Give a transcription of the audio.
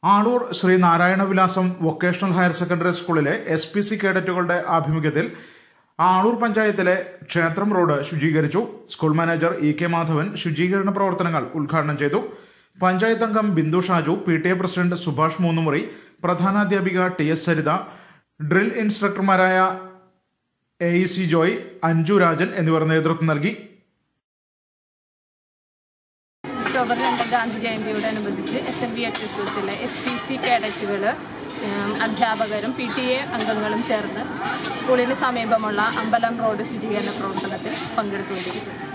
Aloor Sree Narayana Vilasam vocational higher secondary സ്കൂളിലെ S P C കേഡറ്റുകളുടെ ആഭിമുഖ്യത്തിൽ ആളൂർ പഞ്ചായത്തിലെ ക്ഷേത്രം റോഡ് ശുചീകരിച്ചു school manager E K Madhavan ശുചീകരണ പ്രവർത്തനങ്ങൾ ഉദ്ഘാടനം ചെയ്തു പഞ്ചായത്ത് അംഗം Bindu Shaju P T A president Subhash Moonnumuri പ്രധാനാധ്യാപിക ടി എസ് സരിത ഡ്രിൽ ഇൻസ്ട്രക്ടർമാരായ A E C Joy Anju Rajan എന്നിവർ നേതൃത്വം നൽകി ഒക്ടോബർ രണ്ട് ഗാന്ധി ജയന്തിയോടനുബന്ധിച്ച് S M B H S എസിലെ എസ് പി സി കേഡറ്റുകൾ അധ്യാപകരും പി ടി എ അംഗങ്ങളും ചേർന്ന് സ്കൂളിന് സമീപമുള്ള അമ്പലം റോഡ് ശുചീകരണ പ്രവർത്തനത്തിൽ പങ്കെടുത്തുകൊണ്ടിരിക്കുന്നു